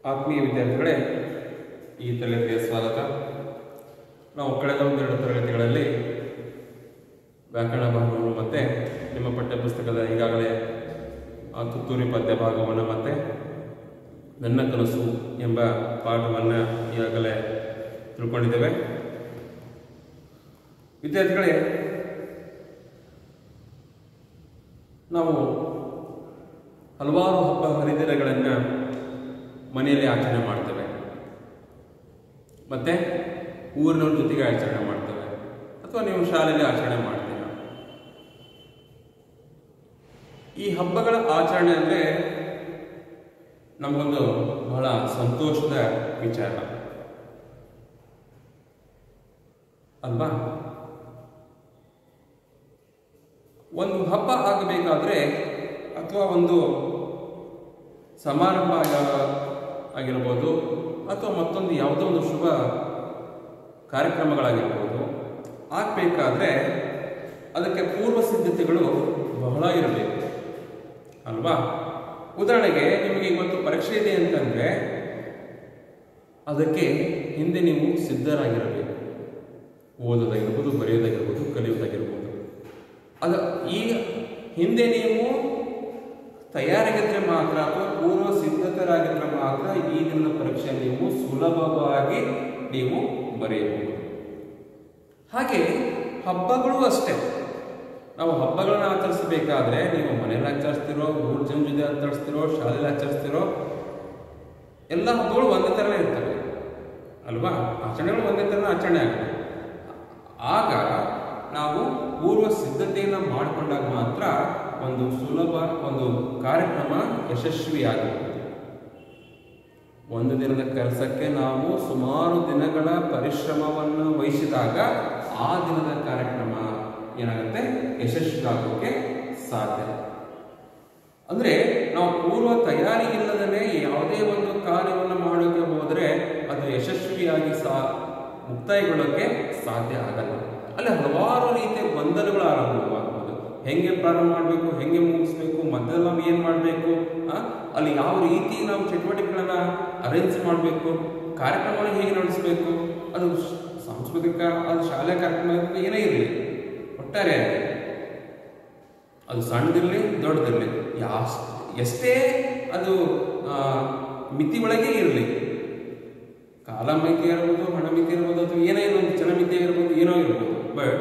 ಆತ್ಮೀಯ ವಿದ್ಯಾರ್ಥಿಗಳೇ ಈ ತರಗತಿಯ ಸ್ವಾಗತ ನಾವು ಕಳೆದ ಒಂದೆರಡು ತರಗತಿಗಳಲ್ಲಿ ವ್ಯಾಕರಣ ಭಾಗವನ್ನು ಮತ್ತೆ ನಿಮ್ಮ ಪಠ್ಯಪುಸ್ತಕದ ಈಗಾಗಲೇ ಆ ತುತ್ತೂರಿ ಪದ್ಯ ಭಾಗವನ್ನು ಮತ್ತೆ ನನ್ನ ಕನಸು ಎಂಬ ಪಾಠವನ್ನು ಈಗಾಗಲೇ ತಿಳ್ಕೊಂಡಿದ್ದೇವೆ ವಿದ್ಯಾರ್ಥಿಗಳೇ ನಾವು ಹಲವಾರು ಹಬ್ಬ ಹರಿದಿನಗಳನ್ನು ಮನೆಯಲ್ಲಿ ಆಚರಣೆ ಮಾಡ್ತೇವೆ ಮತ್ತೆ ಊರಿನವ್ರ ಜೊತೆಗೆ ಆಚರಣೆ ಮಾಡ್ತೇವೆ ಅಥವಾ ನೀವು ಶಾಲೆಯಲ್ಲಿ ಆಚರಣೆ ಮಾಡ್ತೀರ ಈ ಹಬ್ಬಗಳ ಆಚರಣೆ ಅಂದರೆ ನಮಗೊಂದು ಬಹಳ ಸಂತೋಷದ ವಿಚಾರ ಅಲ್ವಾ ಒಂದು ಹಬ್ಬ ಆಗಬೇಕಾದ್ರೆ ಅಥವಾ ಒಂದು ಸಮಾರಂಭ ಆಗ- ಆಗಿರ್ಬೋದು ಅಥವಾ ಮತ್ತೊಂದು ಯಾವುದೋ ಒಂದು ಶುಭ ಕಾರ್ಯಕ್ರಮಗಳಾಗಿರ್ಬೋದು ಆಗಬೇಕಾದ್ರೆ ಅದಕ್ಕೆ ಪೂರ್ವ ಸಿದ್ಧತೆಗಳು ಬಹಳ ಇರಬೇಕು ಅಲ್ವಾ ಉದಾಹರಣೆಗೆ ನಿಮಗೆ ಇವತ್ತು ಪರೀಕ್ಷೆ ಇದೆ ಅಂತಂದ್ರೆ ಅದಕ್ಕೆ ಹಿಂದೆ ನೀವು ಸಿದ್ಧರಾಗಿರಬೇಕು ಓದೋದಾಗಿರ್ಬೋದು ಬರೆಯೋದಾಗಿರ್ಬೋದು ಕಲಿಯೋದಾಗಿರ್ಬೋದು ಅದು ಈ ಹಿಂದೆ ನೀವು ತಯಾರಾಗಿದ್ರೆ ಮಾತ್ರ ಅಥವಾ ಪೂರ್ವ ಸಿದ್ಧತರಾಗಿದ್ರೆ ಮಾತ್ರ ಈ ದಿನದ ಪರೀಕ್ಷೆ ನೀವು ಸುಲಭವಾಗಿ ನೀವು ಬರೆಯಬಹುದು ಹಾಗೆ ಹಬ್ಬಗಳು ಅಷ್ಟೇ ನಾವು ಹಬ್ಬಗಳನ್ನ ಆಚರಿಸಬೇಕಾದ್ರೆ ನೀವು ಮನೇಲಿ ಆಚರಿಸ್ತಿರೋ ಮೂರು ಜನ ಜೊತೆ ಆಚರಿಸ್ತಿರೋ ಶಾಲೆಯಲ್ಲಿ ಆಚರಿಸ್ತಿರೋ ಎಲ್ಲ ಹಬ್ಬಗಳು ಒಂದೇ ಥರನೇ ಇರ್ತವೆ ಅಲ್ವಾ ಆಚರಣೆಗಳು ಒಂದೇ ಥರ ಆಚರಣೆ ಆಗುತ್ತೆ ಆಗ ನಾವು ಪೂರ್ವ ಸಿದ್ಧತೆಯನ್ನು ಮಾಡಿಕೊಂಡಾಗ ಮಾತ್ರ ಒಂದು ಸುಲಭ ಒಂದು ಕಾರ್ಯಕ್ರಮ ಯಶಸ್ವಿಯಾಗುತ್ತೆ ಒಂದು ದಿನದ ಕೆಲಸಕ್ಕೆ ನಾವು ಸುಮಾರು ದಿನಗಳ ಪರಿಶ್ರಮವನ್ನು ವಹಿಸಿದಾಗ ಆ ದಿನದ ಕಾರ್ಯಕ್ರಮ ಏನಾಗುತ್ತೆ ಯಶಸ್ವಿ ಆಗೋಕ್ಕೆ ಸಾಧ್ಯ ಅಂದ್ರೆ ನಾವು ಪೂರ್ವ ತಯಾರಿ ಇಲ್ಲದೇ ಯಾವುದೇ ಒಂದು ಕಾರ್ಯವನ್ನು ಮಾಡೋಕೆ ಹೋದರೆ ಅದು ಯಶಸ್ವಿಯಾಗಿ ಸಾ ಮುಕ್ತಾಯಗೊಳ್ಳೋಕೆ ಸಾಧ್ಯ ಆಗಲ್ಲ ಅಲ್ಲಿ ಹಲವಾರು ರೀತಿಯ ಗೊಂದಲಗಳು ಆರಂಭವಾಗ್ಬೋದು ಹೆಂಗೆ ಪ್ರಾರಂಭ ಮಾಡಬೇಕು ಹೆಂಗೆ ಮುಗಿಸ್ಬೇಕು ಮಧ್ಯದಲ್ಲಿ ನಾವು ಏನು ಮಾಡಬೇಕು ಅಲ್ಲಿ ಯಾವ ರೀತಿ ನಾವು ಚಟುವಟಿಕೆಗಳನ್ನ ಅರೇಂಜ್ ಮಾಡಬೇಕು ಕಾರ್ಯಕ್ರಮವನ್ನು ಹೇಗೆ ನಡೆಸಬೇಕು ಅದು ಶ- ಸಾಂಸ್ಕೃತಿಕ ಅದು ಶಾಲೆ ಕಾರ್ಯಕ್ರಮ ಇರ್ಬೇಕು, ಏನೇ ಇರಲಿ ಒಟ್ಟಾರೆ ಅದು ಸಣ್ಣದಿರಲಿ ದೊಡ್ಡದಿರಲಿ ಯಾಸ್ ಎಷ್ಟೇ ಅದು ಆ, ಮಿತಿ ಒಳಗೆ ಇರಲಿ ಕಾಲ ಮಿತಿ ಇರ್ಬೋದು ಹಣ ಮಿತಿ ಇರ್ಬೋದು ಅಥವಾ ಏನೇ ಒಂದು ಜನ ಮಿತಿ ಇರ್ಬೋದು ಏನೋ ಇರ್ಬೋದು ಬಟ್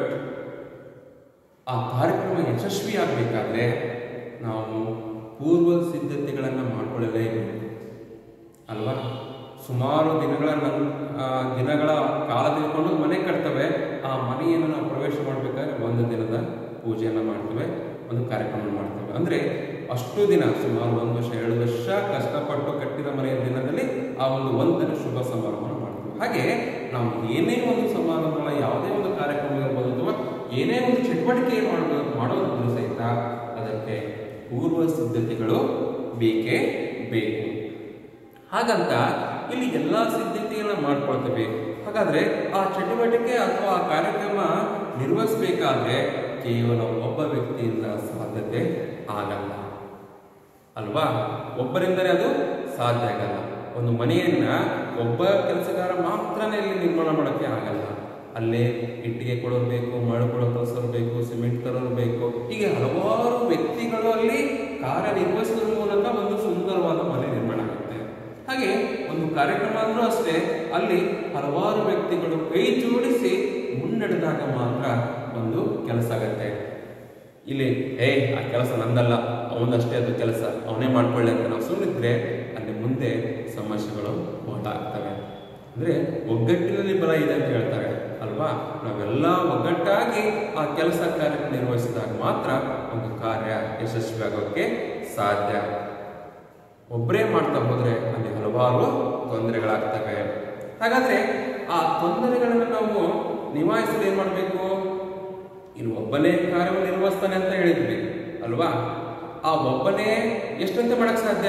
ಆ ಕಾರ್ಯಕ್ರಮ ಯಶಸ್ವಿ ಆಗಬೇಕಾದ್ರೆ ನಾವು ಪೂರ್ವ ಸಿದ್ಧತೆಗಳನ್ನು ಮಾಡಿಕೊಳ್ಳಲೇಬೇಕು ಅಲ್ವಾ ಸುಮಾರು ದಿನಗಳ ನನ್- ಆ, ದಿನಗಳ ಕಾಲ ತೆಗೆದುಕೊಂಡು ಮನೆ ಕಟ್ತವೆ ಆ ಮನೆಯನ್ನು ನಾವು ಪ್ರವೇಶ ಮಾಡಬೇಕಾದ್ರೆ ಒಂದು ದಿನದ ಪೂಜೆಯನ್ನು ಮಾಡ್ತೇವೆ ಒಂದು ಕಾರ್ಯಕ್ರಮ ಮಾಡ್ತೇವೆ ಅಂದರೆ ಅಷ್ಟು ದಿನ ಸುಮಾರು ಒಂದು ವರ್ಷ ಎರಡು ವರ್ಷ ಕಷ್ಟಪಟ್ಟು ಕಟ್ಟಿದ ಮನೆಯ ದಿನದಲ್ಲಿ ಆ ಒಂದು ಒಂದಿನ ಶುಭ ಸಮಾರಂಭವನ್ನು ಮಾಡ್ತೇವೆ ಹಾಗೆ ನಾವು ಏನೇ ಒಂದು ಸಮಾರಂಭಗಳ ಯಾವುದೇ ಒಂದು ಕಾರ್ಯಕ್ರಮ ಇರ್ಬೋದು ಅಥವಾ ಏನೇ ಒಂದು ಚಟುವಟಿಕೆ ಮಾಡಬೇಕು ಮಾಡೋದ್ರ ಸಹಿತ ಅದಕ್ಕೆ ಪೂರ್ವ ಸಿದ್ಧತೆಗಳು ಬೇಕೇ ಬೇಕು ಹಾಗಂತ ಇಲ್ಲಿ ಎಲ್ಲ ಸಿದ್ಧತೆಗಳನ್ನ ಮಾಡ್ಕೊಳ್ತೇವೆ ಹಾಗಾದ್ರೆ ಆ ಚಟುವಟಿಕೆ ಅಥವಾ ಆ ಕಾರ್ಯಕ್ರಮ ನಿರ್ವಹಿಸಬೇಕಾದ್ರೆ ಕೇವಲ ಒಬ್ಬ ವ್ಯಕ್ತಿಯಿಂದ ಸಾಧ್ಯತೆ ಆಗಲ್ಲ ಅಲ್ವಾ ಒಬ್ಬರಿಂದಲೇ ಅದು ಸಾಧ್ಯ ಆಗಲ್ಲ ಒಂದು ಮನೆಯನ್ನ ಒಬ್ಬ ಕೆಲಸಗಾರ ಮಾತ್ರನೇ ಇಲ್ಲಿ ನಿರ್ಮಾಣ ಮಾಡೋಕ್ಕೆ ಆಗಲ್ಲ ಅಲ್ಲೇ ಇಟ್ಟಿಗೆ ಕೊಡೋರು ಬೇಕು ಮರಳು ಕೊಡೋ ಕಳಿಸೋರು ಬೇಕು ಸಿಮೆಂಟ್ ತರೋರು ಬೇಕು ಹೀಗೆ ಹಲವಾರು ವ್ಯಕ್ತಿಗಳು ಅಲ್ಲಿ ಕಾರ್ಯನಿರ್ವಹಿಸೋದ್ರ ಮೂಲಕ ಒಂದು ಸುಂದರವಾದ ಮನೆ ನಿರ್ಮಾಣ ಆಗುತ್ತೆ ಹಾಗೆ ಒಂದು ಕಾರ್ಯಕ್ರಮ ಅಂದ್ರೂ ಅಷ್ಟೇ ಅಲ್ಲಿ ಹಲವಾರು ವ್ಯಕ್ತಿಗಳು ಕೈ ಜೋಡಿಸಿ ಮುನ್ನಡೆದಾಗ ಮಾತ್ರ ಒಂದು ಕೆಲಸ ಆಗತ್ತೆ ಇಲ್ಲಿ ಏ ಆ ಕೆಲಸ ನಂದಲ್ಲ ಅವನದಷ್ಟೇ ಅದು ಕೆಲಸ ಅವನೇ ಮಾಡ್ಕೊಳ್ಳಿ ಅಂತ ನಾವು ಸುಮ್ಮನಿದ್ರೆ ಅಲ್ಲಿ ಮುಂದೆ ಸಮಸ್ಯೆಗಳು ಉಂಟಾಗ್ತವೆ ಅಂದ್ರೆ ಒಗ್ಗಟ್ಟಿನಲ್ಲಿ ಬಲ ಇದೆ ಅಂತ ಹೇಳ್ತಾರೆ ಅಲ್ವಾ ನಾವೆಲ್ಲ ಒಗ್ಗಟ್ಟಾಗಿ ಆ ಕೆಲಸ ಕಾರ್ಯ ನಿರ್ವಹಿಸಿದಾಗ ಮಾತ್ರ ಒಂದು ಕಾರ್ಯ ಯಶಸ್ವಿ ಆಗೋಕ್ಕೆ ಸಾಧ್ಯ ಒಬ್ಬರೇ ಮಾಡ್ತಾ ಹೋದ್ರೆ ಅಲ್ಲಿ ಹಲವಾರು ತೊಂದರೆಗಳಾಗ್ತವೆ ಹಾಗಾದ್ರೆ ಆ ತೊಂದರೆಗಳನ್ನು ನಾವು ನಿವಾರಿಸಲು ಏನ್ ಮಾಡಬೇಕು ಇನ್ನು ಒಬ್ಬನೇ ಕಾರ್ಯವನ್ನು ನಿರ್ವಹಿಸ್ತಾನೆ ಅಂತ ಹೇಳಿದ್ವಿ ಅಲ್ವಾ ಆ ಒಬ್ಬನೇ ಎಷ್ಟಂತೆ ಮಾಡಕ್ ಸಾಧ್ಯ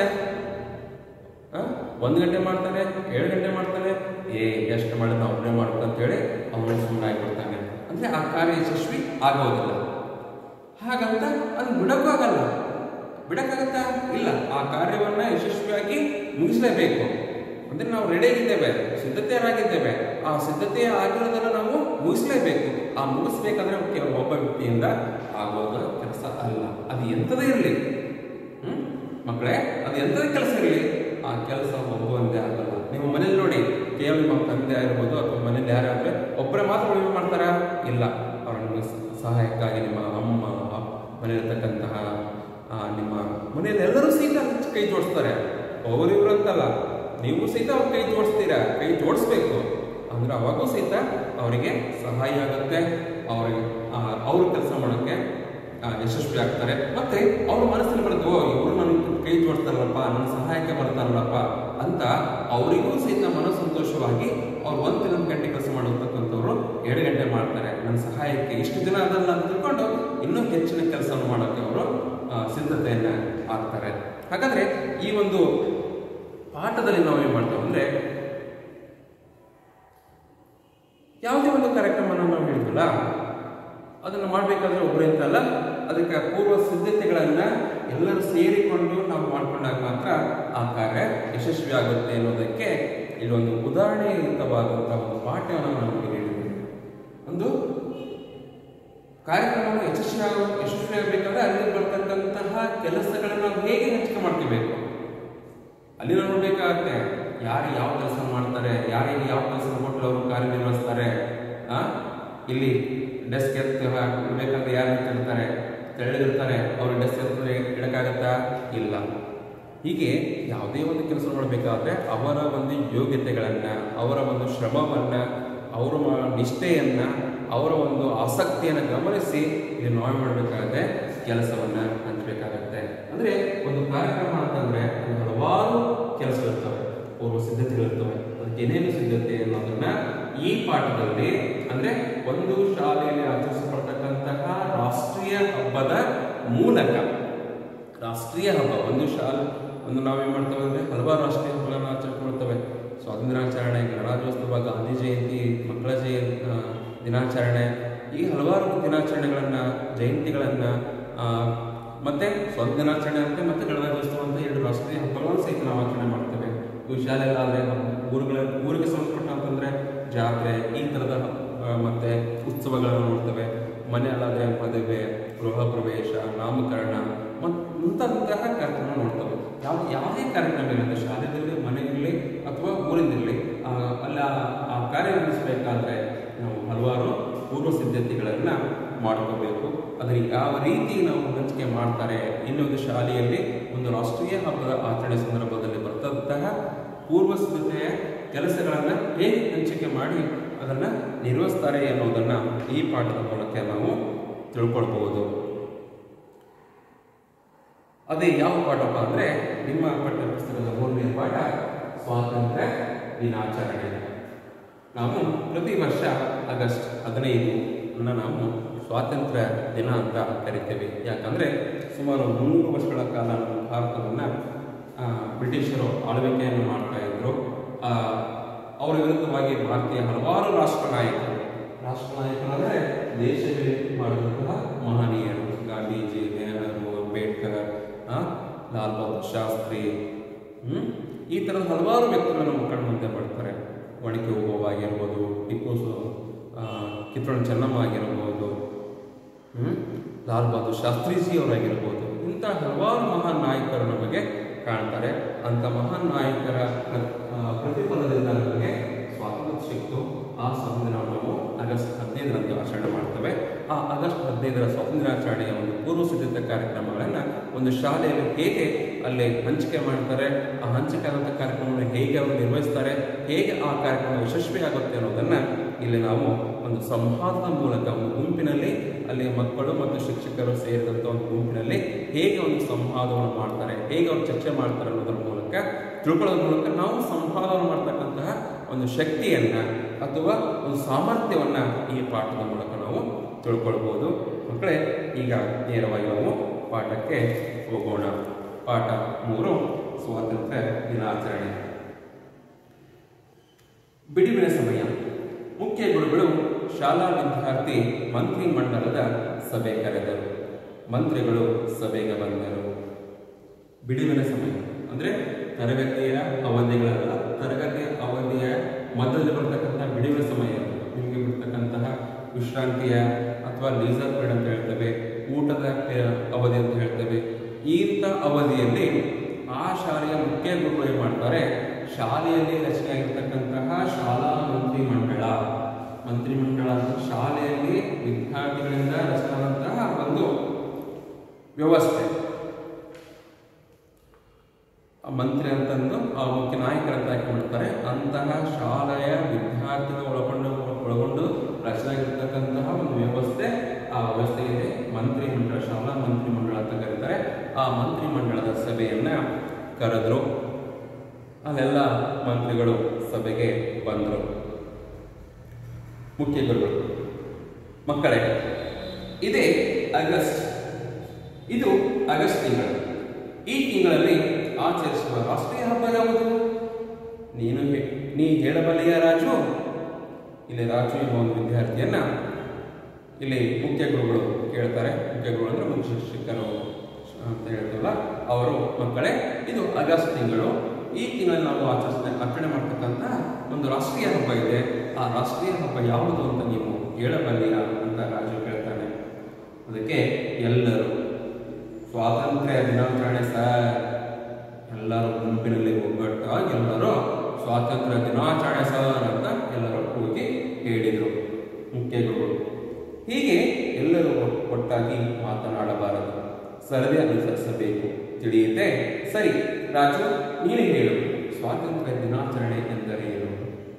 ಆ? ಒಂದು ಗಂಟೆ ಮಾಡ್ತಾನೆ ಏಳು ಗಂಟೆ ಮಾಡ್ತಾನೆ ಏ ಎಷ್ಟು ಮಾಡಿದ ಒಬ್ಬನೇ ಮಾಡ್ಬೇಕು ಅಂತ ಹೇಳಿ ಅವನು ಸುಮ್ಮನೆ ಆಗಿಬಿಡ್ತಾನೆ ಅಂದ್ರೆ ಆ ಕಾರ್ಯ ಯಶಸ್ವಿ ಆಗೋದಿಲ್ಲ ಹಾಗಂತ ಅದು ಬಿಡಕ್ಕೂ ಆಗಲ್ಲ ಬಿಡಕ್ಕಾಗತ್ತಾ ಇಲ್ಲ ಆ ಕಾರ್ಯವನ್ನ ಯಶಸ್ವಿಯಾಗಿ ಮುಗಿಸಲೇಬೇಕು ಅಂದ್ರೆ ನಾವು ರೆಡಿ ಆಗಿದ್ದೇವೆ ಸಿದ್ಧತೆಯರಾಗಿದ್ದೇವೆ ಆ ಸಿದ್ಧತೆ ಆಗಿರೋದನ್ನ ನಾವು ಮುಗಿಸ್ಲೇಬೇಕು ಆ ಮುಗಿಸ್ಬೇಕಂದ್ರೆ ಕೇವಲ ಒಬ್ಬ ವ್ಯಕ್ತಿಯಿಂದ ಆಗೋದ ಕೆಲಸ ಅಲ್ಲ ಅದು ಎಂಥದೇ ಇರಲಿ ಹ್ಮ್ ಮಕ್ಕಳೇ ಅದು ಎಂಥದೇ ಕೆಲಸ ಇರಲಿ ಆ ಕೆಲಸ ಒಬ್ಬೊಂದೇ ಆಗಲ್ಲ ನಿಮ್ಮ ಮನೇಲಿ ನೋಡಿ ಕೇವಲ ನಿಮ್ಮ ತಂದೆ ಆಗಿರ್ಬೋದು ಅಥವಾ ಮನೇಲಿ ಯಾರಾದ್ರೆ ಒಬ್ಬರೇ ಮಾತ್ರ ಉಳಿಮೆ ಮಾಡ್ತಾರಾ ಇಲ್ಲ ಅವರ ನಿಮಗೆ ಸಹಾಯಕ್ಕಾಗಿ ನಿಮ್ಮ ಅಮ್ಮ ಅಪ್ಪ ಮನೆಯಲ್ಲಿರ್ತಕ್ಕಂತಹ ಆ, ನಿಮ್ಮ ಮನೆಯಲ್ಲಿ ಎಲ್ಲರೂ ಸಹಿತ ಕೈ ಜೋಡಿಸ್ತಾರೆ ಅವರಿವರು ಅಂತಲ್ಲ ನೀವು ಸಹಿತ ಅವ್ರ ಕೈ ಜೋಡಿಸ್ತೀರಾ ಕೈ ಜೋಡಿಸ್ಬೇಕು ಅಂದ್ರೆ ಅವಾಗೂ ಸಹಿತ ಅವರಿಗೆ ಸಹಾಯ ಆಗುತ್ತೆ ಅವರಿಗೆ ಅವ್ರ ಕೆಲಸ ಮಾಡೋಕ್ಕೆ ಆ, ಯಶಸ್ವಿ ಆಗ್ತಾರೆ ಮತ್ತೆ ಅವ್ರ ಮನಸ್ಸಲ್ಲಿ ಬರುತ್ತೆ ಓ ಇವರು ನನ್ನ ಕೈ ಜೋಡಿಸ್ತಾರಲ್ಲಪ್ಪ ನನ್ನ ಸಹಾಯಕ್ಕೆ ಬರ್ತಾರಲ್ಲಪ್ಪ ಅಂತ ಅವರಿಗೂ ಸಹಿತ ಮನಸ್ಸಂತೋಷವಾಗಿ ಅವ್ರು ಒಂದು ದಿನದ ಗಂಟೆ ಕೆಲಸ ಮಾಡತಕ್ಕಂಥವ್ರು ಎರಡು ಗಂಟೆ ಮಾಡ್ತಾರೆ ನನ್ನ ಸಹಾಯಕ್ಕೆ ಇಷ್ಟು ದಿನ ಅದಲ್ಲ ಅಂತ ತಿಳ್ಕೊಂಡು ಇನ್ನೂ ಹೆಚ್ಚಿನ ಕೆಲಸವನ್ನು ಮಾಡೋಕ್ಕೆ ಅವರು ಆ, ಸಿದ್ಧತೆಯನ್ನ ಆಗ್ತಾರೆ ಹಾಗಾದ್ರೆ ಈ ಒಂದು ಪಾಠದಲ್ಲಿ ನಾವು ಏನ್ ಮಾಡ್ತೇವೆ ಅಂದ್ರೆ ಯಾವುದೇ ಒಂದು ಕಾರ್ಯಕ್ರಮನ ನಾವು ಹೇಳಿದ್ವಲ್ಲ ಅದನ್ನು ಮಾಡಬೇಕಾದ್ರೆ ಒಬ್ಬರಿಂದ ಅಲ್ಲ ಅದಕ್ಕೆ ಪೂರ್ವ ಸಿದ್ಧತೆಗಳನ್ನ ಎಲ್ಲರೂ ಸೇರಿಕೊಂಡು ನಾವು ಮಾಡಿಕೊಂಡಾಗ ಮಾತ್ರ ಆ ಕಾರ್ಯ ಯಶಸ್ವಿ ಆಗುತ್ತೆ ಅನ್ನೋದಕ್ಕೆ ಇಲ್ಲೊಂದು ಉದಾಹರಣೆಯುತವಾದಂತಹ ಒಂದು ಪಾಠವನ್ನು ನಾವು ಹೇಳಿದ್ದೇವೆ ಒಂದು ಕಾರ್ಯಕ್ರಮವನ್ನು ಯಶಸ್ವಿ ಆಗ ಯಶಸ್ವಿ ಆಗಬೇಕಾದ್ರೆ ಅಲ್ಲಿ ಬರ್ತಕ್ಕಂತಹ ಕೆಲಸಗಳನ್ನ ನಾವು ಹೇಗೆ ಹಂಚಿಕೆ ಮಾಡ್ಕೋಬೇಕು ಅಲ್ಲಿ ನಾವು ನೋಡ್ಬೇಕಾಗತ್ತೆ ಯಾರು ಯಾವ ಕೆಲಸ ಮಾಡ್ತಾರೆ ಯಾರಿಗೆ ಯಾವ ಕೆಲಸ ಕೊಟ್ಟು ಅವರು ಕಾರ್ಯನಿರ್ವಹಿಸ್ತಾರೆ ಆ ಇಲ್ಲಿ ಡೆಸ್ಕ್ ಎತ್ತ ಇಡಬೇಕಂದ್ರೆ ಯಾರು ಎತ್ತಿರ್ತಾರೆ ತೆಳ್ಳಗಿರ್ತಾರೆ ಅವ್ರು ಡೆಸ್ಕ್ ಎತ್ತ ಇಡಕ್ಕಾಗತ್ತಾ ಇಲ್ಲ ಹೀಗೆ ಯಾವುದೇ ಒಂದು ಕೆಲಸ ಮಾಡಬೇಕಾದ್ರೆ ಅವರ ಒಂದು ಯೋಗ್ಯತೆಗಳನ್ನ ಅವರ ಒಂದು ಶ್ರಮವನ್ನ ಅವರ ಮ- ನಿಷ್ಠೆಯನ್ನ ಅವರ ಒಂದು ಆಸಕ್ತಿಯನ್ನು ಗಮನಿಸಿ ಇಲ್ಲಿ ನಾವು ಮಾಡಬೇಕಾದ್ರೆ ಕೆಲಸವನ್ನ ಹಂಚಬೇಕಾಗತ್ತೆ ಅಂದ್ರೆ ಒಂದು ಕಾರ್ಯಕ್ರಮ ಅಂತಂದ್ರೆ ಅಲ್ಲಿ ಹಲವಾರು ಕೆಲಸಗಳಿರ್ತವೆ ಪೂರ್ವ ಸಿದ್ಧತೆಗಳಿರ್ತವೆ ಅದಕ್ಕೆ ಏನೇನು ಸಿದ್ಧತೆ ಅನ್ನೋದನ್ನ ಈ ಪಾಠದಲ್ಲಿ ಅಂದ್ರೆ ಒಂದು ಶಾಲೆಯಲ್ಲಿ ಆಚರಿಸಲ್ಪಡ್ತಕ್ಕಂತಹ ರಾಷ್ಟ್ರೀಯ ಹಬ್ಬದ ಮೂಲಕ ರಾಷ್ಟ್ರೀಯ ಹಬ್ಬ ಒಂದು ಶಾಲೆ ಒಂದು ನಾವೇನ್ ಮಾಡ್ತೇವೆ ಅಂದ್ರೆ ಹಲವಾರು ರಾಷ್ಟ್ರೀಯ ಹಬ್ಬಗಳನ್ನು ಆಚರಣೆ ಮಾಡ್ತೇವೆ ಸ್ವಾತಂತ್ರ್ಯ ದಿನಾಚರಣೆ ಗಣರಾಜ್ಯೋತ್ಸವ ಗಾಂಧಿ ಜಯಂತಿ ಮಕ್ಕಳ ಜಯಂತಿ ಆ, ದಿನಾಚರಣೆ ಈ ಹಲವಾರು ದಿನಾಚರಣೆಗಳನ್ನ ಜಯಂತಿಗಳನ್ನ ಆ, ಮತ್ತೆ ಸ್ವಾತಂತ್ರ್ಯ ದಿನಾಚರಣೆ ಅಂತ ಮತ್ತೆ ಗಣರಾಜ್ಯೋತ್ಸವ ಅಂತ ಎರಡು ರಾಷ್ಟ್ರೀಯ ಹಬ್ಬಗಳನ್ನು ಸಹಿತ ನಾವು ಆಚರಣೆ ಮಾಡ್ತೇವೆ ಇವು ಶಾಲೆಗಳಾದ್ರೆ ಊರುಗಳ ಊರಿಗೆ ಸಂಬಂಧಪಟ್ಟ ಅಂತಂದ್ರೆ ಜಾತ್ರೆ ಈ ಥರದ ಆ, ಮತ್ತೆ ಉತ್ಸವಗಳನ್ನು ನೋಡ್ತೇವೆ ಮನೆಯಲ್ಲಾದ್ರೆ ಮದುವೆ ಗೃಹ ಪ್ರವೇಶ ನಾಮಕರಣ ಮತ್ತು ಮುಂತಾದಂತಹ ಕಾರ್ಯಕ್ರಮ ನೋಡ್ತೇವೆ ಯಾವ ಯಾವುದೇ ಕಾರ್ಯಕ್ರಮ ಇರಲಿ ಶಾಲೆಯಲ್ಲಿ ಮನೆಯಲ್ಲಿ ಅಥವಾ ಊರಿನಲ್ಲಿ ಆ, ಅಲ್ಲಿ ಆ- ಆ ಕಾರ್ಯ ನಡೆಸಬೇಕಾದ್ರೆ ನಾವು ಹಲವಾರು ಪೂರ್ವ ಸಿದ್ಧತೆಗಳನ್ನು ಮಾಡ್ಕೋಬೇಕು ಅದರ ಯಾವ ರೀತಿ ನಾವು ಹಂಚಿಕೆ ಮಾಡ್ತಾರೆ ಇನ್ನೊಂದು ಶಾಲೆಯಲ್ಲಿ ಒಂದು ರಾಷ್ಟ್ರೀಯ ಹಬ್ಬದ ಆಚರಣೆ ಸಂದರ್ಭದಲ್ಲಿ ಬರ್ತಂತಹ ಪೂರ್ವ ಸಿದ್ಧತೆಯ ಕೆಲಸಗಳನ್ನು ಹೇಗೆ ಹಂಚಿಕೆ ಮಾಡಿ ಅದನ್ನು ನಿರ್ವಹಿಸ್ತಾರೆ ಅನ್ನೋದನ್ನು ಈ ಪಾಠದ ಮೂಲಕ ನಾವು ತಿಳ್ಕೊಳ್ಬಹುದು ಅದೇ ಯಾವ ಪಾಠಪ್ಪ ಅಂದರೆ ನಿಮ್ಮ ಪಠ್ಯ ಪುಸ್ತಕದ ಮೂರನೇ ಪಾಠ ಸ್ವಾತಂತ್ರ್ಯ ದಿನಾಚರಣೆ ನಾವು ಪ್ರತಿ ವರ್ಷ ಆಗಸ್ಟ್ ಹದಿನೈದು ಅನ್ನ ನಾವು ಸ್ವಾತಂತ್ರ್ಯ ದಿನ ಅಂತ ಕರಿತೇವೆ ಯಾಕಂದರೆ ಸುಮಾರು ಮುನ್ನೂರು ವರ್ಷಗಳ ಕಾಲ ನಮ್ಮ ಭಾರತವನ್ನು ಬ್ರಿಟಿಷರು ಆಳ್ವಿಕೆಯನ್ನು ಮಾಡ್ತಾ ಇದ್ರು ಆ, ಅವರ ವಿರುದ್ಧವಾಗಿ ಭಾರತೀಯ ಹಲವಾರು ರಾಷ್ಟ್ರ ನಾಯಕರು ರಾಷ್ಟ್ರ ನಾಯಕರು ಅಂದರೆ ದೇಶದಲ್ಲಿ ಮಾಡಿದಂತಹ ಮಹನೀಯರು ಗಾಂಧೀಜಿ ನೆಹರು ಅಂಬೇಡ್ಕರ್ ಆ, ಲಾಲ್ ಬಹದ್ದೂರ್ ಶಾಸ್ತ್ರಿ ಹ್ಮ್? ಈ ಥರದ ಹಲವಾರು ವ್ಯಕ್ತಿಗಳು ನಮ್ಮ ಕಣ್ಣು ಮುಂದೆ ಬರ್ತಾರೆ ಒಣಕೆ ಓಬವ್ವ ಆಗಿರ್ಬೋದು ಟಿಪ್ಪು ಸು- ಆ, ಕಿತ್ತೂರು ಚೆನ್ನಮ್ಮ ಆಗಿರ್ಬೋದು ಹ್ಮ್? ಲಾಲ್ ಬಹದ್ದೂರ್ ಶಾಸ್ತ್ರೀಜಿ ಅವರಾಗಿರ್ಬೋದು ಇಂಥ ಹಲವಾರು ಮಹಾನ್ ನಾಯಕರು ನಮಗೆ ಕಾಣ್ತಾರೆ ಅಂತ ಮಹಾನ್ ನಾಯಕರ ಪ್ರ- ಆ, ಪ್ರತಿಫಲದಿಂದ ನಮಗೆ ಸ್ವಾತಂತ್ರ್ಯ ಸಿಕ್ತು ಆ ಸ್ವಾತಂತ್ರ್ಯ ನಾವು ಆಗಸ್ಟ್ ಹದಿನೈದರಂದು ಆಚರಣೆ ಮಾಡ್ತೇವೆ ಆ ಆಗಸ್ಟ್ ಹದಿನೈದರ ಸ್ವಾತಂತ್ರ್ಯ ದಿನಾಚರಣೆಯ ಒಂದು ಪೂರ್ವ ಸಿದ್ಧತಾ ಕಾರ್ಯಕ್ರಮಗಳನ್ನು ಒಂದು ಶಾಲೆಯಲ್ಲಿ ಹೇಗೆ ಅಲ್ಲಿ ಹಂಚಿಕೆ ಮಾಡ್ತಾರೆ ಆ ಹಂಚಿಕೆ ಆದಂಥ ಕಾರ್ಯಕ್ರಮವನ್ನು ಹೇಗೆ ಅವರು ನಿರ್ವಹಿಸ್ತಾರೆ ಹೇಗೆ ಆ ಕಾರ್ಯಕ್ರಮ ಯಶಸ್ವಿ ಆಗುತ್ತೆ ಅನ್ನೋದನ್ನ ಇಲ್ಲಿ ನಾವು ಒಂದು ಸಂವಾದದ ಮೂಲಕ ಒಂದು ಗುಂಪಿನಲ್ಲಿ ಅಲ್ಲಿ ಮಕ್ಕಳು ಮತ್ತು ಶಿಕ್ಷಕರು ಸೇರಿದಂಥ ಒಂದು ಗುಂಪಿನಲ್ಲಿ ಹೇಗೆ ಒಂದು ಸಂವಾದವನ್ನು ಮಾಡ್ತಾರೆ ಹೇಗೆ ಅವರು ಚರ್ಚೆ ಮಾಡ್ತಾರೆ ಅನ್ನೋದ್ರ ಮೂಲಕ ತಿಳ್ಕೊಳ್ಳೋದ್ರ ಮೂಲಕ ನಾವು ಸಂವಾದವನ್ನು ಮಾಡ್ತಕ್ಕಂತಹ ಒಂದು ಶಕ್ತಿಯನ್ನ ಅಥವಾ ಒಂದು ಸಾಮರ್ಥ್ಯವನ್ನ ಈ ಪಾಠದ ಮೂಲಕ ನಾವು ತಿಳ್ಕೊಳ್ಬೋದು ಮಕ್ಕಳೇ ಈಗ ನೇರವಾಗಿ ನಾವು ಪಾಠಕ್ಕೆ ಹೋಗೋಣ ಪಾಠ ಮೂರು ಸ್ವಾತಂತ್ರ್ಯ ದಿನಾಚರಣೆ ಬಿಡುವಿನ ಸಮಯ ಮುಖ್ಯ ಗುರುಗಳು ಶಾಲಾ ವಿದ್ಯಾರ್ಥಿ ಮಂತ್ರಿ ಮಂಡಲದ ಸಭೆ ಕರೆದರು ಮಂತ್ರಿಗಳು ಸಭೆಗೆ ಬಂದರು ಬಿಡುವಿನ ಸಮಯ ಅಂದರೆ ತರಗತಿಯ ಅವಧಿಗಳಲ್ಲ ತರಗತಿಯ ಅವಧಿಯ ಮಧ್ಯದಲ್ಲಿ ಬರ್ತಕ್ಕಂಥ ಬಿಡುವೆ ಸಮಯ ನಿಮಗೆ ಬಿಡ್ತಕ್ಕಂತಹ ವಿಶ್ರಾಂತಿಯ ಅಥವಾ ಲೀಸರ್ ಪೀರಿಯಡ್ ಅಂತ ಹೇಳ್ತೇವೆ ಊಟದ ಪೆ- ಅವಧಿ ಅಂತ ಹೇಳ್ತೇವೆ ಇಂಥ ಅವಧಿಯಲ್ಲಿ ಆ ಶಾಲೆಯ ಮುಖ್ಯ ಗುರುಗಳು ಏನು ಮಾಡ್ತಾರೆ ಶಾಲೆಯಲ್ಲಿ ರಚನೆಯಾಗಿರ್ತಕ್ಕಂತಹ ಶಾಲಾ ಮಂತ್ರಿಮಂಡಳ ಮಂತ್ರಿಮಂಡಳ ಅಂದ್ರೆ ಶಾಲೆಯಲ್ಲಿ ವಿದ್ಯಾರ್ಥಿಗಳಿಂದ ರಚನೆಯಾದಂತಹ ಒಂದು ವ್ಯವಸ್ಥೆ ಆ ಮಂತ್ರಿ ಅಂತಂದು ಆ ಮುಖ್ಯ ನಾಯಕರಂತ ಆಯ್ಕೆ ಮಾಡ್ತಾರೆ ಅಂತಹ ಶಾಲೆಯ ವಿದ್ಯಾರ್ಥಿಗಳು ಒಳಗೊಂಡು ಒಳಗೊಂಡು ರಚನೆಯಾಗಿರ್ತಕ್ಕಂತಹ ಒಂದು ವ್ಯವಸ್ಥೆ ಆ ವ್ಯವಸ್ಥೆಗೆ ಮಂತ್ರಿಮಂಡಳ ಶಾಲಾ ಮಂತ್ರಿಮಂಡಳ ಅಂತ ಕರೀತಾರೆ ಆ ಮಂತ್ರಿಮಂಡಳದ ಸಭೆಯನ್ನ ಕರೆದ್ರು ಅಲ್ಲೆಲ್ಲ ಮಂತ್ರಿಗಳು ಸಭೆಗೆ ಬಂದರು ಮುಖ್ಯ ಗುರುಗಳು ಮಕ್ಕಳೇ ಇದೇ ಆಗಸ್ಟ್ ಇದು ಆಗಸ್ಟ್ ತಿಂಗಳು ಈ ತಿಂಗಳಲ್ಲಿ ಆಚರಿಸುವ ರಾಷ್ಟ್ರೀಯ ಹಬ್ಬ ಯಾವುದು ನೀನು ಹೇ- ನೀ ಹೇಳಬಲ್ಲೆಯ ರಾಜು ಇಲ್ಲಿ ರಾಜು ಎಂಬ ಒಂದು ವಿದ್ಯಾರ್ಥಿಯನ್ನ ಇಲ್ಲಿ ಮುಖ್ಯ ಗುರುಗಳು ಕೇಳ್ತಾರೆ ಮುಖ್ಯ ಗುರುಗಳು ಅಂದ್ರೆ ಮುಖ್ಯ ಶಿಕ್ಷಕರು ಅಂತ ಹೇಳ್ತಲ್ಲ ಅವರು ಮಕ್ಕಳೇ ಇದು ಆಗಸ್ಟ್ ತಿಂಗಳು ಈ ತಿಂಗಳಲ್ಲಿ ನಾವು ಆಚರಿಸ ಆಚರಣೆ ಮಾಡ್ತಕ್ಕಂಥ ಒಂದು ರಾಷ್ಟ್ರೀಯ ಹಬ್ಬ ಇದೆ ಆ ರಾಷ್ಟ್ರೀಯ ಹಬ್ಬ ಯಾವುದು ಅಂತ ನೀವು ಹೇಳಬಲ್ಲಿರಾ ಅಂತ ರಾಜು ಕೇಳ್ತಾನೆ ಅದಕ್ಕೆ ಎಲ್ಲರೂ ಸ್ವಾತಂತ್ರ್ಯ ದಿನಾಚರಣೆ ಸರ್ ಎಲ್ಲರೂ ಗುಂಪಿನಲ್ಲಿ ಒಗ್ಗಟ್ಟಾಗಿ ಎಲ್ಲರೂ ಸ್ವಾತಂತ್ರ್ಯ ದಿನಾಚರಣೆ ಸರ್ ಅಂತ ಎಲ್ಲರೂ ಹೋಗಿ ಹೇಳಿದರು ಮುಖ್ಯ ಗುರುಗಳು ಹೀಗೆ ಎಲ್ಲರೂ ಒಟ್- ಒಟ್ಟಾಗಿ ಮಾತನಾಡಬಾರದು ಸರದಿ ಅನುಸರಿಸಬೇಕು ತಿಳಿಯುತ್ತೆ ಸರಿ ರಾಜು ನೀನು ಹೇಳು ಸ್ವಾತಂತ್ರ್ಯ ದಿನಾಚರಣೆ ಎಂದರೇನು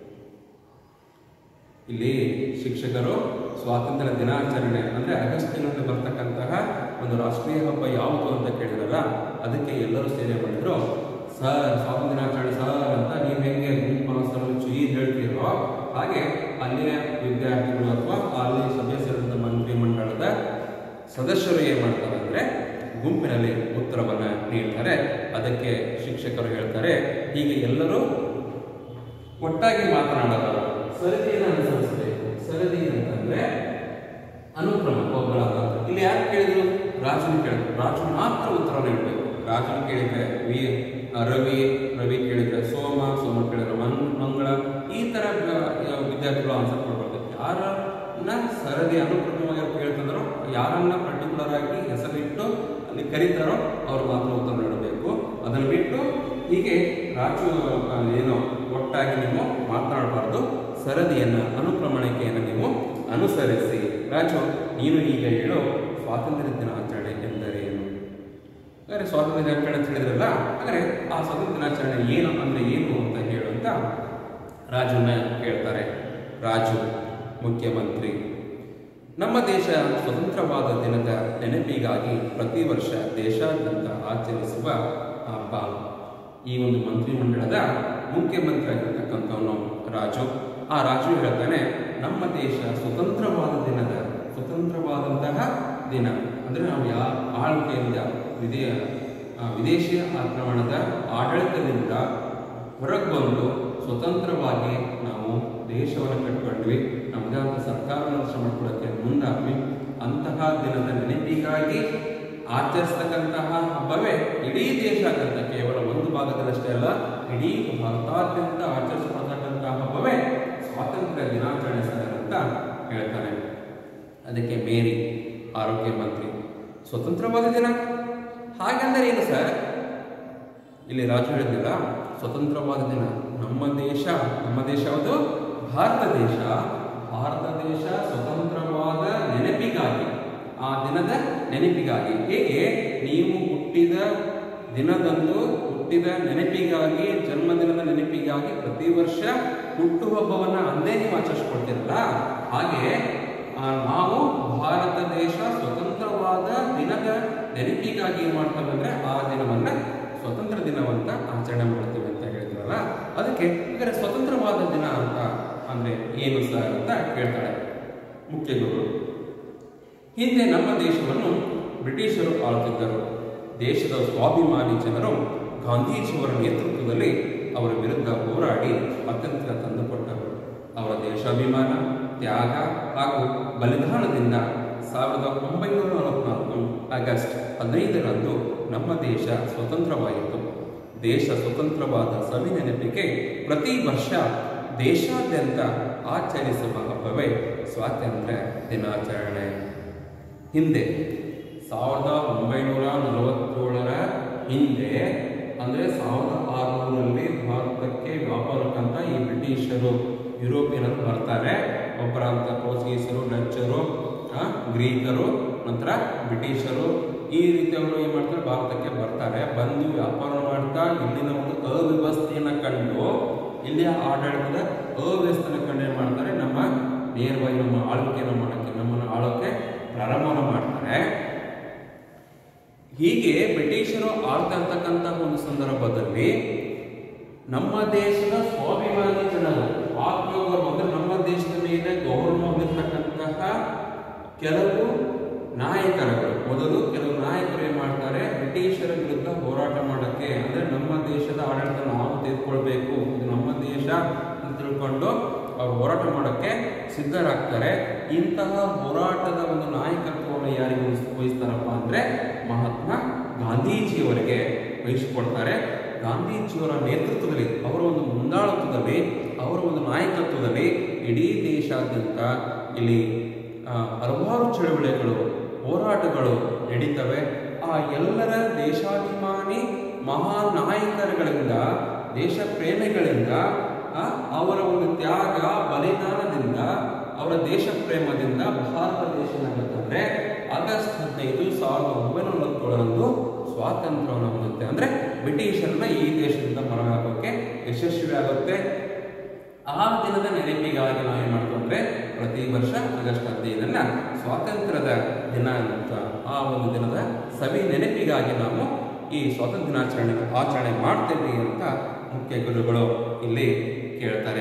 ಇಲ್ಲಿ ಶಿಕ್ಷಕರು ಸ್ವಾತಂತ್ರ್ಯ ದಿನಾಚರಣೆ ಅಂದ್ರೆ ಆಗಸ್ಟ್ ತಿಂಗಳಲ್ಲಿ ಬರ್ತಕ್ಕಂತಹ ಒಂದು ರಾಷ್ಟ್ರೀಯ ಹಬ್ಬ ಯಾವುದು ಅಂತ ಕೇಳಿದ್ರಲ್ಲ ಅದಕ್ಕೆ ಎಲ್ಲರೂ ಸೇರಿ ಮಾಡಿದ್ರು ಸರ್ ಸ್ವಾತಂತ್ರ್ಯ ದಿನಾಚರಣೆ ಸರ್ ಅಂತ ನೀವು ಹೆಂಗೆ ಗುಂಪು ಮನಸ್ಸಲ್ಲಿ ಚುಯಿ ಹೇಳ್ತೀರೋ ಹಾಗೆ ಅಲ್ಲಿನ ವಿದ್ಯಾರ್ಥಿಗಳು ಅಥವಾ ಅಲ್ಲಿ ಸಭೆ ಸೇರಿದ ಮಂತ್ರಿ ಮಂಡಳದ ಸದಸ್ಯರು ಏನ್ ಮಾಡ್ತಾರೆ ಅಂದ್ರೆ ಗುಂಪಿನಲ್ಲಿ ಉತ್ತರವನ್ನ ನೀಡ್ತಾರೆ ಅದಕ್ಕೆ ಶಿಕ್ಷಕರು ಹೇಳ್ತಾರೆ ಹೀಗೆ ಎಲ್ಲರೂ ಒಟ್ಟಾಗಿ ಮಾತನಾಡಬಾರದು ಸರದಿಯನ್ನು ಅನುಸರಿಸಬೇಕು ಸರದಿ ಅಂತಂದ್ರೆ ಅನುಕ್ರಮ ಒಬ್ಬಳಾದ ಇಲ್ಲಿ ಯಾರು ಕೇಳಿದ್ರು ರಾಜನ ಕೇಳಿದ್ರು ರಾಜು ಮಾತ್ರ ಉತ್ತರ ನೀಡಬೇಕು ರಾಜನ ಕೇಳಿದ್ರೆ ವಿ ಆ, ರವಿ ರವಿ ಕೇಳಿದ್ರೆ ಸೋಮ ಸೋಮ ಕೇಳಿದ್ರೆ ಮನ್ ಮಂಗಳ ಈ ತರ ವ- ವಿದ್ಯಾರ್ಥಿಗಳು ಆನ್ಸರ್ ಕೊಡ್ಬಾರ್ದು ಯಾರನ್ನ ಸರದಿ ಅನುಕ್ರಮವಾಗಿ ಅವ್ರು ಕೇಳ್ತಿದ್ರು ಯಾರನ್ನ ಪರ್ಟಿಕ್ಯುಲರ್ ಆಗಿ ಹೆಸರಿಟ್ಟು ಅಲ್ಲಿ ಕರೀತಾರೋ ಅವ್ರು ಮಾತ್ರ ಉತ್ತರ ನೀಡಬೇಕು ಅದನ್ನು ಬಿಟ್ಟು ಹೀಗೆ ರಾಜು ಆ, ಏನು ಒಟ್ಟಾಗಿ ನೀವು ಮಾತನಾಡಬಾರ್ದು ಸರದಿಯನ್ನ ಅನುಕ್ರಮಣಿಕೆಯನ್ನು ನೀವು ಅನುಸರಿಸಿ ರಾಜು ನೀನು ಈಗ ಹೇಳು ಸ್ವಾತಂತ್ರ್ಯ ದಿನಾಚರಣೆ ಎಂದರೇನು ಹಾಗಾದ್ರೆ ಸ್ವಾತಂತ್ರ್ಯ ದಿನಾಚರಣೆ ಅಂತ ಹೇಳಿದ್ರಲ್ಲ ಹಾಗಾದ್ರೆ ಆ ಸ್ವಾತಂತ್ರ್ಯ ದಿನಾಚರಣೆ ಏನು ಅಂದ್ರೆ ಏನು ಅಂತ ಹೇಳು ಅಂತ ರಾಜುನ ಹೇಳ್ತಾರೆ ರಾಜು ಮುಖ್ಯಮಂತ್ರಿ ನಮ್ಮ ದೇಶ ಸ್ವತಂತ್ರವಾದ ದಿನದ ನೆನಪಿಗಾಗಿ ಪ್ರತಿ ವರ್ಷ ದೇಶಾದ್ಯಂತ ಆಚರಿಸುವ ಹಬ್ಬ ಈ ಒಂದು ಮಂತ್ರಿಮಂಡಲದ ಮುಖ್ಯಮಂತ್ರಿ ಆಗಿರ್ತಕ್ಕಂಥವನು ರಾಜು ಆ ರಾಜು ಹೇಳ್ತಾನೆ ನಮ್ಮ ದೇಶ ಸ್ವತಂತ್ರವಾದ ದಿನದ ಸ್ವತಂತ್ರವಾದಂತಹ ದಿನ ಅಂದ್ರೆ ನಾವು ಯಾ ಆಳ್ವಿಕೆಯಿಂದ ವಿದೇ ಆ, ವಿದೇಶಿ ಆಕ್ರಮಣದ ಆಡಳಿತದಿಂದ ಹೊರಗೆ ಬಂದು ಸ್ವತಂತ್ರವಾಗಿ ನಾವು ದೇಶವನ್ನು ಕಟ್ಕೊಂಡ್ವಿ ನಮ್ಮದೇ ಆದ ಸರ್ಕಾರವನ್ನು ರಚನೆ ಮಾಡ್ಕೊಳ್ಳೋಕ್ಕೆ ಮುಂದಾದ್ವಿ ಅಂತಹ ದಿನದ ನೆನಪಿಗಾಗಿ ಆಚರಿಸ್ತಕ್ಕಂತಹ ಹಬ್ಬವೇ ಇಡೀ ದೇಶಾದ್ಯಂತ ಕೇವಲ ಒಂದು ಭಾಗದಲ್ಲಷ್ಟೇ ಅಲ್ಲ ಇಡೀ ಭಾರತಾದ್ಯಂತ ಆಚರಿಸಲ್ಪಡ್ತಕ್ಕಂತಹ ಹಬ್ಬವೇ ಸ್ವಾತಂತ್ರ್ಯ ದಿನಾಚರಣೆ ಸರ್ ಅಂತ ಹೇಳ್ತಾನೆ ಅದಕ್ಕೆ ಮೇರಿ ಆರೋಗ್ಯ ಮಂತ್ರಿ ಸ್ವತಂತ್ರವಾದ ದಿನ ಹಾಗೆಂದರೆ ಏನು ಸರ್ ಇಲ್ಲಿ ರಾಜು ಹೇಳಿದ್ದಿಲ್ಲ ಸ್ವತಂತ್ರವಾದ ದಿನ ನಮ್ಮ ದೇಶ ನಮ್ಮ ದೇಶ ಯಾವುದು ಭಾರತ ದೇಶ ಭಾರತ ದೇಶ ಸ್ವತಂತ್ರವಾದ ನೆನಪಿಗಾಗಿ ಆ ದಿನದ ನೆನಪಿಗಾಗಿ ಹೇಗೆ ನೀವು ಹುಟ್ಟಿದ ದಿನದಂದು ಹುಟ್ಟಿದ ನೆನಪಿಗಾಗಿ ಜನ್ಮದಿನದ ನೆನಪಿಗಾಗಿ ಪ್ರತಿ ವರ್ಷ ಹುಟ್ಟುಹಬ್ಬವನ್ನ ಅಂದೇ ನೀವು ಆಚರಿಸ್ಕೊಳ್ತೀರಲ್ಲ ಹಾಗೆ ಆ, ನಾವು ಭಾರತ ದೇಶ ಸ್ವತಂತ್ರವಾದ ದಿನದ ನೆನಪಿಗಾಗಿ ಏನ್ ಮಾಡ್ತೇವೆ ಅಂದ್ರೆ ಆ ದಿನವನ್ನ ಸ್ವತಂತ್ರ ದಿನವಂತ ಆಚರಣೆ ಮಾಡ್ತೀವಿ ಅಂತ ಹೇಳಿದ್ರಲ್ಲ ಅದಕ್ಕೆ ಹಾಗಾದ್ರೆ ಸ್ವತಂತ್ರವಾದ ದಿನ ಅಂತ ಅಂದ್ರೆ ಏನು ಸರ್ ಅಂತ ಕೇಳ್ತಾಳೆ ಮುಖ್ಯ ಗುರು ಹಿಂದೆ ನಮ್ಮ ದೇಶವನ್ನು ಬ್ರಿಟಿಷರು ಆಳುತ್ತಿದ್ದರು ದೇಶದ ಸ್ವಾಭಿಮಾನಿ ಜನರು ಗಾಂಧೀಜಿಯವರ ನೇತೃತ್ವದಲ್ಲಿ ಅವರ ವಿರುದ್ಧ ಹೋರಾಡಿ ಸ್ವಾತಂತ್ರ್ಯ ತಂದುಕೊಟ್ಟರು ಅವರ ದೇಶಾಭಿಮಾನ ತ್ಯಾಗ ಹಾಗೂ ಬಲಿದಾನದಿಂದ ಸಾವಿರದ ಒಂಬೈನೂರ ನಲವತ್ನಾಲ್ಕು ಆಗಸ್ಟ್ ಹದಿನೈದರಂದು ನಮ್ಮ ದೇಶ ಸ್ವತಂತ್ರವಾಯಿತು ದೇಶ ಸ್ವತಂತ್ರವಾದ ಸವಿ ನೆನಪಿಗೆ ಪ್ರತಿ ವರ್ಷ ದೇಶಾದ್ಯಂತ ಆಚರಿಸುವ ಹಬ್ಬವೇ ಸ್ವಾತಂತ್ರ್ಯ ದಿನಾಚರಣೆ ಹಿಂದೆ ಸಾವಿರದ ಒಂಬೈನೂರ ನಲವತ್ತೇಳರ ಹಿಂದೆ ಅಂದರೆ ಸಾವಿರದ ಆರುನೂರಲ್ಲಿ ಭಾರತಕ್ಕೆ ವ್ಯಾಪಾರಕ್ಕಂತ ಈ ಬ್ರಿಟಿಷರು ಯುರೋಪಿಯನರು ಬರ್ತಾರೆ ಒಬ್ಬರ ಅಂತ ಪೋರ್ಚುಗೀಸರು ಡಚ್ಚರು ಆ, ಗ್ರೀಕರು ನಂತರ ಬ್ರಿಟಿಷರು ಈ ರೀತಿಯವರು ಏನು ಮಾಡ್ತಾರೆ ಭಾರತಕ್ಕೆ ಬರ್ತಾರೆ ಬಂದು ವ್ಯಾಪಾರ ಮಾಡ್ತಾ ಇಲ್ಲಿನ ಒಂದು ಅವ್ಯವಸ್ಥೆಯನ್ನು ಕಂಡು ಇಲ್ಲಿಯ ಆಡಳಿತದ ಅವ್ಯವಸ್ಥೆಯನ್ನು ಕಂಡು ಏನು ಮಾಡ್ತಾರೆ ನಮ್ಮ ನೇರವಾಗಿ ನಮ್ಮ ಆಳ್ವಿಕೆಯನ್ನು ಮಾಡೋಕ್ಕೆ ನಮ್ಮನ್ನು ಆಳೋಕ್ಕೆ ಪ್ರಾರಂಭವನ್ನು ಮಾಡ್ತಾರೆ ಹೀಗೆ ಬ್ರಿಟಿಷರು ಆಳ್ತಾ ಇರ್ತಕ್ಕಂಥ ಒಂದು ಸಂದರ್ಭದಲ್ಲಿ ನಮ್ಮ ದೇಶದ ಸ್ವಾಭಿಮಾನಿ ಜನರು ಆತ್ಮಗೌರವ ಅಂದ್ರೆ ನಮ್ಮ ದೇಶದ ಮೇಲೆ ಗೌರವ ಹೊಂದಿರತಕ್ಕಂತಹ ಕೆಲವು ನಾಯಕರುಗಳು ಮೊದಲು ಕೆಲವು ನಾಯಕರು ಏನ್ ಮಾಡ್ತಾರೆ ಬ್ರಿಟಿಷರ ವಿರುದ್ಧ ಹೋರಾಟ ಮಾಡಕ್ಕೆ ಅಂದ್ರೆ ನಮ್ಮ ದೇಶದ ಆಡಳಿತ ನಾವು ತೆಗೆದುಕೊಳ್ಬೇಕು ಇದು ನಮ್ಮ ದೇಶ ಅಂತ ತಿಳ್ಕೊಂಡು ಅವ್ರು ಹೋರಾಟ ಮಾಡಕ್ಕೆ ಸಿದ್ಧರಾಗ್ತಾರೆ ಇಂತಹ ಹೋರಾಟದ ಒಂದು ನಾಯಕತ್ವವನ್ನು ಯಾರಿಗೆ ವಹಿಸ್- ವಹಿಸ್ತಾರಪ್ಪ ಅಂದ್ರೆ ಮಹಾತ್ಮ ಗಾಂಧೀಜಿಯವರಿಗೆ ವಹಿಸಿಕೊಡ್ತಾರೆ ಗಾಂಧೀಜಿಯವರ ನೇತೃತ್ವದಲ್ಲಿ ಅವರ ಒಂದು ಮುಂದಾಳತ್ವದಲ್ಲಿ ಅವರ ಒಂದು ನಾಯಕತ್ವದಲ್ಲಿ ಇಡೀ ದೇಶಾದ್ಯಂತ ಇಲ್ಲಿ ಆ, ಹಲವಾರು ಚಳುವಳಿಗಳು ಹೋರಾಟಗಳು ನಡೀತವೆ ಆ ಎಲ್ಲರ ದೇಶಾಭಿಮಾನಿ ಮಹಾನ್ ನಾಯಕರುಗಳಿಂದ ದೇಶ ಪ್ರೇಮಿಗಳಿಂದ ಆ, ಅವರ ಒಂದು ತ್ಯಾಗ ಬಲಿದಾನದಿಂದ ಅವರ ದೇಶ ಪ್ರೇಮದಿಂದ ಭಾರತ ದೇಶ ಏನಾಗುತ್ತಂದ್ರೆ ಆಗಸ್ಟ್ ಹದಿನೈದು ಸಾವಿರದ ಒಂಬೈನೂರ ನಲವತ್ತೇಳರಂದು ಸ್ವಾತಂತ್ರ್ಯವನ್ನು ಹೊಂದುತ್ತೆ ಅಂದ್ರೆ ಬ್ರಿಟಿಷರನ್ನ ಈ ದೇಶದಿಂದ ಹೊರಹಾಕೋಕೆ ಯಶಸ್ವಿ ಆಗುತ್ತೆ ಆ ದಿನದ ನೆನಪಿಗಾಗಿ ನಾವು ಏನ್ ಮಾಡ್ತೀವಿ ಅಂದ್ರೆ ಪ್ರತಿ ವರ್ಷ ಆಗಸ್ಟ್ ಹದಿನೈದನ್ನ ಸ್ವಾತಂತ್ರ್ಯದ ದಿನ ಅಂತ ಆ ಒಂದು ದಿನದ ಸವಿ ನೆನಪಿಗಾಗಿ ನಾವು ಈ ಸ್ವಾತಂತ್ರ್ಯ ದಿನಾಚರಣೆ ಆಚರಣೆ ಮಾಡ್ತೇವೆ ಅಂತ ಮುಖ್ಯ ಗುರುಗಳು ಇಲ್ಲಿ ಕೇಳ್ತಾರೆ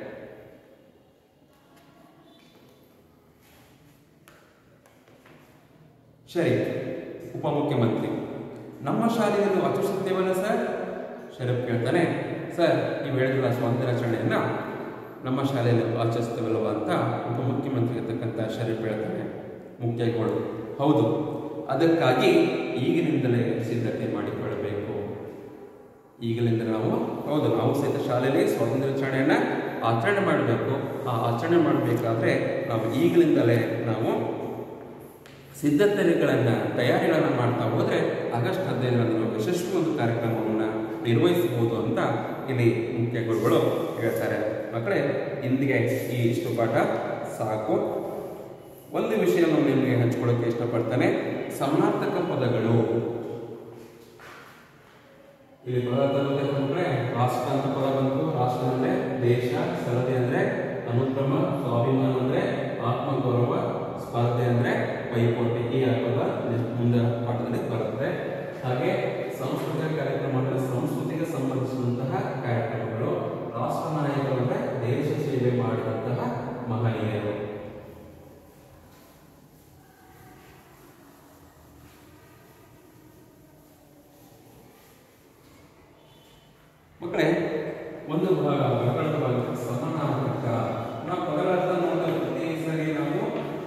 ಸರಿ ಉಪಮುಖ್ಯಮಂತ್ರಿ ನಮ್ಮ ಶಾಲೆಯಲ್ಲಿ ಆಚರಿಸುತ್ತೇವಲ್ಲ ಸರ್ ಶರಫ್ ಕೇಳ್ತಾನೆ ಸರ್ ನೀವು ಹೇಳಿದ್ರಲ್ಲ ಸ್ವಾತಂತ್ರ್ಯ ದಿನಾಚರಣೆಯನ್ನ ನಮ್ಮ ಶಾಲೆಯಲ್ಲಿ ಆಚರಿಸ್ತೇವಲ್ವ ಅಂತ ಉಪಮುಖ್ಯಮಂತ್ರಿ ಇರ್ತಕ್ಕಂಥ ಶರೀಫ್ ಹೇಳ್ತಾನೆ ಮುಖ್ಯಗಳು ಹೌದು ಅದಕ್ಕಾಗಿ ಈಗಿನಿಂದಲೇ ಸಿದ್ಧತೆ ಮಾಡಿಕೊಳ್ಳಬೇಕು ಈಗಲಿಂದ ನಾವು ಹೌದು ನಾವು ಸಹಿತ ಶಾಲೆಯಲ್ಲಿ ಸ್ವಾತಂತ್ರ್ಯ ದಿನಾಚರಣೆಯನ್ನ ಆಚರಣೆ ಮಾಡಬೇಕು ಆ ಆಚರಣೆ ಮಾಡಬೇಕಾದ್ರೆ ನಾವು ಈಗಲಿಂದಲೇ ನಾವು ಸಿದ್ಧತೆಗಳನ್ನು ತಯಾರಿಗಳನ್ನು ಮಾಡ್ತಾ ಹೋದರೆ ಆಗಸ್ಟ್ ಹದಿನೈದರಂದು ನಾವು ಯಶಸ್ವಿ ಒಂದು ಕಾರ್ಯಕ್ರಮವನ್ನು ನಿರ್ವಹಿಸಬಹುದು ಅಂತ ಇಲ್ಲಿ ಮುಖ್ಯ ಗುರುಗಳು ಹೇಳ್ತಾರೆ ಮಕ್ಕಳೇ ಇಂದಿಗೆ ಈ ಇಷ್ಟು ಪಾಠ ಸಾಕು ಒಂದು ವಿಷಯ ನಾನು ನಿಮಗೆ ಹಂಚ್ಕೊಳ್ಳೋಕೆ ಇಷ್ಟಪಡ್ತಾನೆ ಸಮಾನಾರ್ಥಕ ಪದಗಳು ಇಲ್ಲಿ ಪದ ತಗೋಬೇಕಂದ್ರೆ ರಾಷ್ಟ್ರ ಅಂತ ಪದ ಬಂತು ರಾಷ್ಟ್ರ ಅಂದ್ರೆ ದೇಶ ಸರದಿ ಅಂದ್ರೆ ಅನುಕ್ರಮ ಸ್ವಾಭಿಮಾನ ಅಂದ್ರೆ ಆತ್ಮಗೌರವ ಸ್ಪರ್ಧೆ ಅಂದ್ರೆ ಪೈಪೋಟಿ ಈ ಪದ ಮುಂದೆ ಪಾಠದಲ್ಲಿ ಬರುತ್ತೆ ಹಾಗೆ ಸಾಂಸ್ಕೃತಿಕ ಕಾರ್ಯಕ್ರಮ ಅಂದ್ರೆ ಸಂಸ್ಕೃತಿಗೆ ಸಂಬಂಧಿಸಿದಂತಹ ಕಾರ್ಯಕ್ರಮಗಳು ರಾಷ್ಟ್ರ ನಾಯಕರು ಅಂದ್ರೆ ದೇಶ ಸೇವೆ ಮಾಡಿದಂತಹ ಮಹನೀಯರು ಮಕ್ಕಳೇ ಒಂದು ಭಾಗ ವ್ಯಾಕರಣದ ಭಾಗ ಸಮಾನಾರ್ಥಕ ನಾವು ಪದಗಳ ಅರ್ಥ ನೋಡಿದ ಪ್ರತಿ ಸರಿ ನಾವು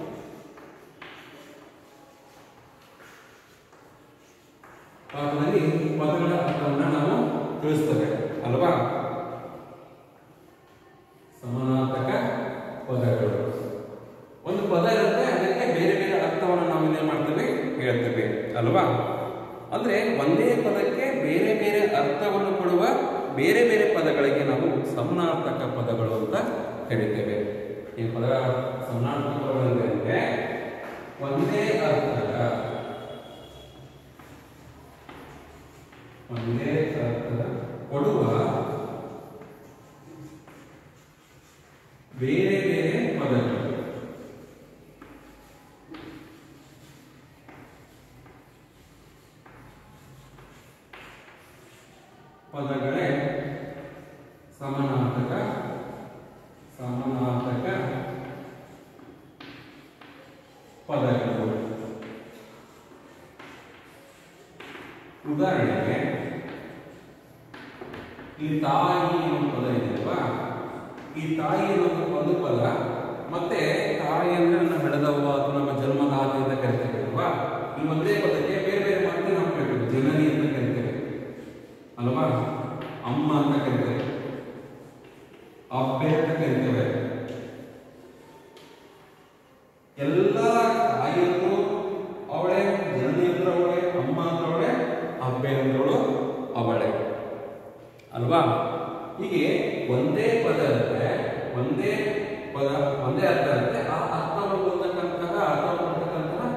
ಪಾಠದಲ್ಲಿ ಪದಗಳ ಅರ್ಥವನ್ನು ನಾವು ತಿಳಿಸ್ತೇವೆ ಅಲ್ವಾ ಸಮಾನಾರ್ಥಕ ಪದಗಳು ಒಂದು ಪದ ಇರುತ್ತೆ ಅದಕ್ಕೆ ಬೇರೆ ಬೇರೆ ಅರ್ಥವನ್ನು ನಾವು ಏನ್ ಮಾಡ್ತೇವೆ ಹೇಳ್ತೇವೆ ಅಲ್ವಾ ಅಂದ್ರೆ ಒಂದೇ ಪದಕ್ಕೆ ಬೇರೆ ಬೇರೆ ಅರ್ಥವನ್ನು ಕೊಡುವ ಬೇರೆ ಬೇರೆ ಪದಗಳಿಗೆ ನಾವು ಸಮಾನಾರ್ಥಕ ಪದಗಳು ಅಂತ ಕರಿತೇವೆ ಈ ಪದ ಸಮಾನಾರ್ಥಕ ಪದಗಳು ಅಂದ್ರೆ ಒಂದೇ ಅರ್ಥದ ಒಂದೇ ಅರ್ಥದ ಕೊಡುವ ಬೇರೆ ಬೇರೆ ಪದಗಳು ಪದಗಳೇ ಸಮಾನಾರ್ಥಕ ಸಮಾನಾರ್ಥಕ ಪದಗಳು ಉದಾಹರಣೆಗೆ ಈ ತಾಯಿ ಅನ್ನೋ ಪದ ಇದೆಯಲ್ವಾ ಈ ತಾಯಿ ಅನ್ನೋದು ಒಂದು ಪದ ಮತ್ತೆ ತಾಯಿ ಅಂದ್ರೆ ನನ್ನ ಬೆಳೆದವ್ವ ಅಥವಾ ನಮ್ಮ ಜನ್ಮದಾತ ಅಂತ ಕರಿತೇವೆ ಅಲ್ವಾ ಈ ಒಂದೇ ಪದಕ್ಕೆ ಬೇರೆ ಬೇರೆ ಮತ್ತೆ ನಾವು ಕರಿತೇವೆ ಜನನಿ ಅಂತ ಕರಿತೇವೆ ಅಲ್ವಾ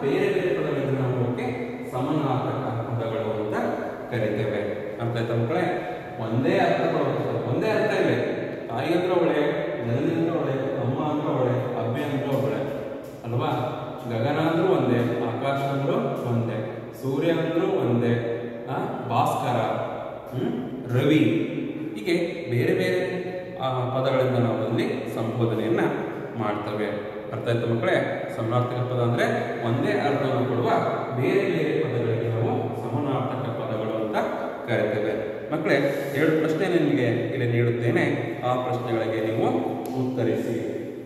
ಬೇರೆ ಬೇರೆ ಪದಗಳಿಂದ ನಾವು ಅವಕ್ಕೆ ಸಮನಾರ್ಥಕ ಪದಗಳು ಅಂತ ಕರಿತೇವೆ ಅರ್ಥ ಆಯ್ತಾ ಮಕ್ಕಳೇ ಒಂದೇ ಅರ್ಥ ಕೊಡುವಂಥದ್ದು ಒಂದೇ ಅರ್ಥ ಇವೆ ತಾಯಿ ಅಂದ್ರೆ ಒಳ್ಳೆ ಜನನಿ ಅಂದ್ರೆ ಒಳ್ಳೆ ಅಮ್ಮ ಅಂದ್ರೆ ಒಳ್ಳೆ ಅಬ್ಬೆ ಅಂದ್ರೆ ಒಳ್ಳೆ ಅಲ್ವಾ ಗಗನ ಅಂದ್ರೂ ಒಂದೇ ಆಕಾಶ ಅಂದ್ರೂ ಒಂದೇ ಸೂರ್ಯ ಅಂದ್ರೂ ಒಂದೇ ಆ, ಭಾಸ್ಕರ ಹ್ಮ್? ರವಿ ಹೀಗೆ ಬೇರೆ ಬೇರೆ ಆ, ಪದಗಳಿಂದ ನಾವು ಅಲ್ಲಿ ಸಂಬೋಧನೆಯನ್ನ ಮಾಡ್ತೇವೆ ಅರ್ಥ ಆಯ್ತು ಮಕ್ಕಳೇ ಸಮಾನಾರ್ಥಕ ಪದ ಅಂದ್ರೆ ಒಂದೇ ಅರ್ಥವನ್ನು ಕೊಡುವ ಬೇರೆ ಬೇರೆ ಪದಗಳಿಗೆ ನಾವು ಸಮಾನಾರ್ಥಕ ಪದಗಳು ಅಂತ ಕರಿತೇವೆ ಮಕ್ಕಳೇ ಎರಡು ಪ್ರಶ್ನೆ ನಿಮಗೆ ಇಲ್ಲಿ ನೀಡುತ್ತೇನೆ ಆ ಪ್ರಶ್ನೆಗಳಿಗೆ ನೀವು ಉತ್ತರಿಸಿ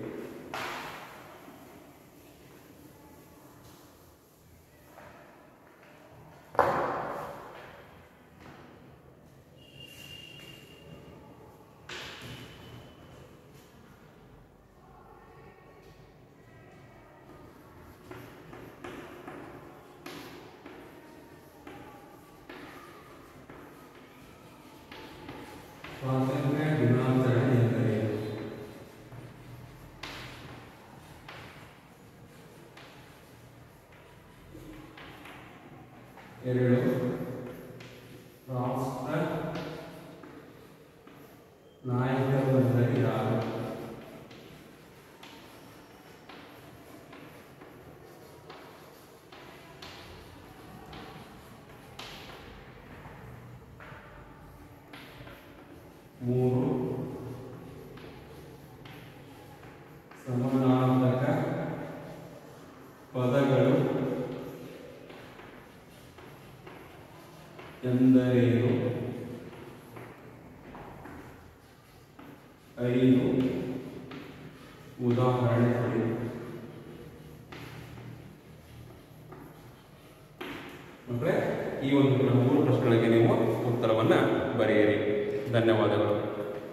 ಸ್ವಾತಂತ್ರ್ಯ ದಿನಾಚರಣೆ ಎಂದರೇನು ಎರಡು ರಾಷ್ಟ್ರ ನಾಯಕರು ಅಂದರೆ ಯಾರು ಮೂರು ಸಮಾನಾರ್ಥಕ ಪದಗಳು ಎಂದರೇನು ಐದು ಉದಾಹರಣೆ ಕೊಡಿ ಮಕ್ಕಳೇ ಈ ಒಂದು ಮೂರು ಪ್ರಶ್ನೆಗಳಿಗೆ ನೀವು ಉತ್ತರವನ್ನ ಬರೆಯಿರಿ ಧನ್ಯವಾದಗಳು